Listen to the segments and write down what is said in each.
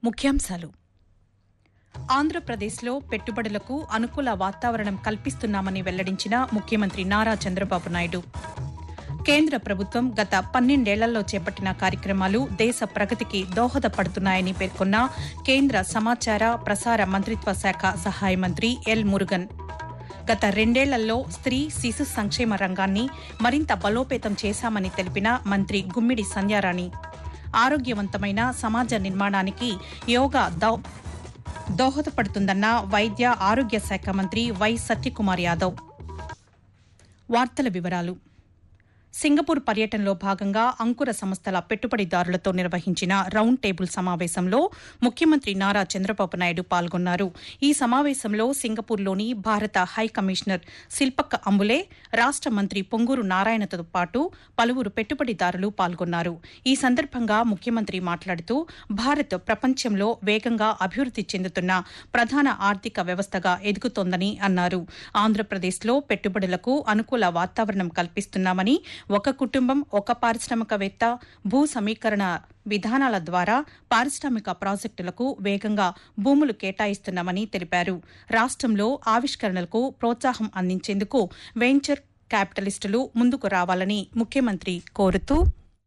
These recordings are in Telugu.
ముఖ్యాంశాలు ఆంధ్రప్రదేశ్లో పెట్టుబడులకు అనుకూల వాతావరణం కల్పిస్తున్నామని వెల్లడించిన ముఖ్యమంత్రి నారా చంద్రబాబు నాయుడు కేంద్ర ప్రభుత్వం గత పన్నెండేళ్లలో చేపట్టిన కార్యక్రమాలు దేశ ప్రగతికి దోహదపడుతున్నాయని పేర్కొన్న కేంద్ర సమాచార ప్రసార మంత్రిత్వ శాఖ సహాయ మంత్రి ఎల్ మురుగన్ గత రెండేళ్లలో స్త్రీ శిశు సంక్షేమ రంగాన్ని మరింత బలోపేతం చేశామని తెలిపిన మంత్రి గుమ్మిడి సంధ్యారాణి ఆరోగ్యవంతమైన సమాజ నిర్మాణానికి యోగా దో- దోహదపడుతుందన్న వైద్య ఆరోగ్య శాఖ మంత్రి వై సత్యకుమార్ యాదవ్ వార్తల వివరాలు సింగపూర్ పర్యటనలో భాగంగా అంకుర సంస్థల పెట్టుబడిదారులతో నిర్వహించిన రౌండ్ టేబుల్ సమావేశంలో ముఖ్యమంత్రి నారా చంద్రబాబు నాయుడు పాల్గొన్నారు ఈ సమావేశంలో సింగపూర్లోని భారత హై కమిషనర్ శిల్పక్క అంబులే రాష్ట మంత్రి పొంగూరు నారాయణతో పాటు పలువురు పెట్టుబడిదారులు పాల్గొన్నారు ఈ సందర్భంగా ముఖ్యమంత్రి మాట్లాడుతూ భారత్ ప్రపంచంలో వేగంగా అభివృద్ది చెందుతున్న ప్రధాన ఆర్థిక వ్యవస్థగా ఎదుగుతోందని అన్నారు ఆంధ్రప్రదేశ్లో పెట్టుబడులకు అనుకూల వాతావరణం కల్పిస్తున్నామని ఒక కుటుంబం ఒక పారిశ్రామికవేత్త భూ సమీకరణ విధానాల ద్వారా పారిశ్రామిక ప్రాజెక్టులకు వేగంగా భూములు కేటాయిస్తున్నామని తెలిపారు రాష్ట్రంలో ఆవిష్కరణలకు ప్రోత్సాహం అందించేందుకు వెంచర్ క్యాపిటలిస్టులు ముందుకు రావాలని ముఖ్యమంత్రి కోరుతూ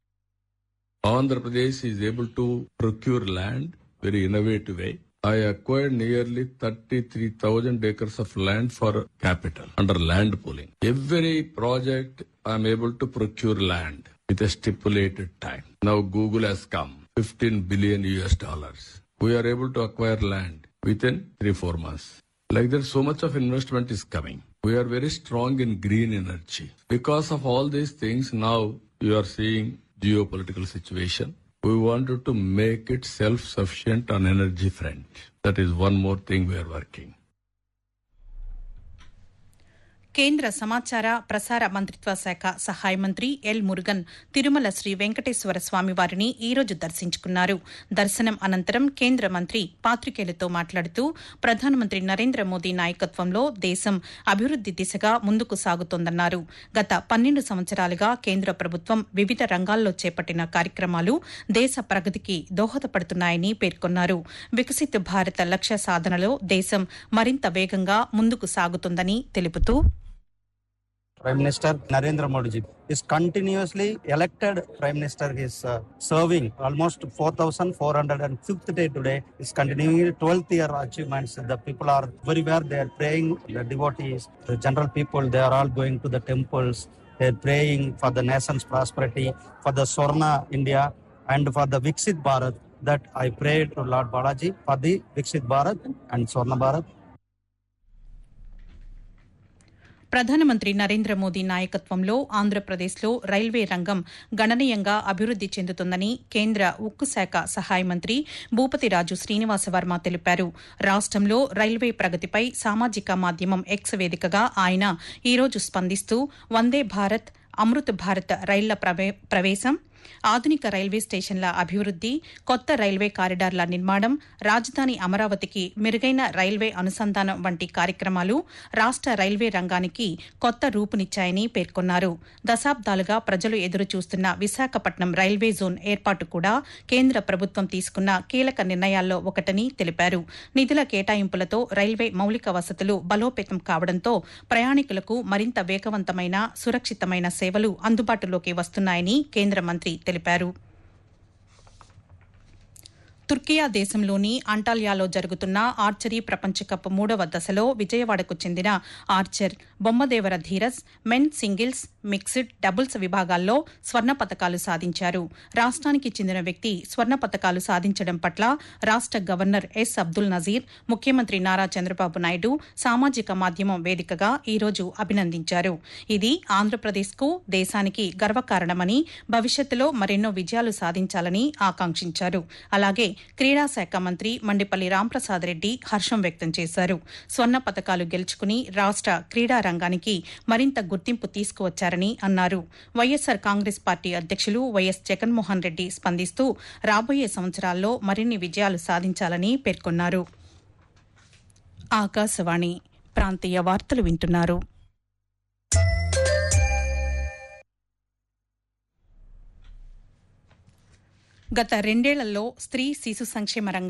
Andhra Pradesh is able to procure land very innovative way. I acquired nearly 33,000 acres of land for capital under land pooling. Every project I'm able to procure land with a stipulated time. Now Google has come, 15 billion US dollars. We are able to acquire land within three, four months. Like that, so much of investment is coming. We are very strong in green energy. Because of all these things, now you are seeing geopolitical situation. We wanted to make it self-sufficient on energy front. That is one more thing we are working. కేంద్ర సమాచార ప్రసార మంత్రిత్వ శాఖ సహాయ మంత్రి ఎల్ మురుగన్ తిరుమల శ్రీ వెంకటేశ్వర స్వామి వారిని ఈ రోజు దర్శించుకున్నారు దర్శనం అనంతరం కేంద్ర మంత్రి పాత్రికేయులతో మాట్లాడుతూ ప్రధానమంత్రి నరేంద్ర మోదీ నాయకత్వంలో దేశం అభివృద్ది దిశగా ముందుకు సాగుతోందన్నారు గత పన్నెండు సంవత్సరాలుగా కేంద్ర ప్రభుత్వం వివిధ రంగాల్లో చేపట్టిన కార్యక్రమాలు దేశ ప్రగతికి దోహదపడుతున్నాయని పేర్కొన్నారు వికసిత్ భారత లక్ష్య సాధనలో దేశం మరింత వేగంగా ముందుకు సాగుతుందని తెలుపుతూ Prime Minister Narendra Modi ji is continuously elected Prime Minister. He is uh, serving almost 4,405th day today. Is continuing 12th year achievements. The people are everywhere. They are praying. The devotees, the general people, they are all going to the temples. They are praying for the nation's prosperity, for the Swarna India, and for the Viksit Bharat. That I prayed to Lord Balaji for the Viksit Bharat and Swarna Bharat. ప్రధానమంత్రి నరేంద్ర మోదీ నాయకత్వంలో ఆంధ్రప్రదేశ్లో రైల్వే రంగం గణనీయంగా అభివృద్ది చెందుతుందని కేంద్ర ఉక్కు శాఖ సహాయ మంత్రి భూపతిరాజు శ్రీనివాసవర్మ తెలిపారు రాష్టంలో రైల్వే ప్రగతిపై సామాజిక మాధ్యమం ఎక్స్ వేదికగా ఆయన ఈ రోజు స్పందిస్తూ వందే భారత్ అమృత్ భారత్ రైళ్ల ప్రవే- ప్రవేశం ఆధునిక రైల్వే స్టేషన్ల అభివృద్ది కొత్త రైల్వే కారిడార్ల నిర్మాణం రాజధాని అమరావతికి మెరుగైన రైల్వే అనుసంధానం వంటి కార్యక్రమాలు రాష్ట రైల్వే రంగానికి కొత్త రూపునిచ్చాయని పేర్కొన్నారు దశాబ్దాలుగా ప్రజలు ఎదురు చూస్తున్న విశాఖపట్నం రైల్వే జోన్ ఏర్పాటు కూడా కేంద్ర ప్రభుత్వం తీసుకున్న కీలక నిర్ణయాల్లో ఒకటని తెలిపారు నిధుల కేటాయింపులతో రైల్వే మౌలిక వసతులు బలోపేతం కావడంతో ప్రయాణికులకు మరింత వేగవంతమైన సురక్షితమైన సేవలు అందుబాటులోకి వస్తున్నాయని కేంద్ర మంత్రి తెలిపారు తుర్కియా దేశంలోని అంటాలియాలో జరుగుతున్న ఆర్చరీ ప్రపంచ కప్ మూడవ దశలో విజయవాడకు చెందిన archer Bommadevara Dheeraj men singles mixed doubles విభాగాల్లో స్వర్ణ పతకాలు సాధించారు రాష్ట్రానికి చెందిన వ్యక్తి స్వర్ణ పతకాలు సాధించడం పట్ల రాష్ట గవర్నర్ ఎస్ అబ్దుల్ నజీర్ ముఖ్యమంత్రి నారా చంద్రబాబు నాయుడు సామాజిక మాధ్యమం వేదికగా ఈ రోజు అభినందించారు ఇది ఆంధ్రప్రదేశ్కు దేశానికి గర్వకారణమని భవిష్యత్తులో మరెన్నో విజయాలు సాధించాలని ఆకాంక్షించారు అలాగే క్రీడా శాఖ మంత్రి మండిపల్లి రాంప్రసాద్ రెడ్డి హర్షం వ్యక్తం చేశారు స్వర్ణ పతకాలు గెలుచుకుని రాష్ట క్రీడా రంగానికి మరింత గుర్తింపు తీసుకువచ్చారని అన్నారు వైఎస్సార్ కాంగ్రెస్ పార్టీ అధ్యక్షులు వైఎస్ జగన్మోహన్ రెడ్డి స్పందిస్తూ రాబోయే సంవత్సరాల్లో మరిన్ని విజయాలు సాధించాలని పేర్కొన్నారు ఆకాశవాణి ప్రాంతీయ వార్తలు వింటున్నారు గత రెండేళ్లలో స్త్రీ శిశు సంక్షేమ రంగం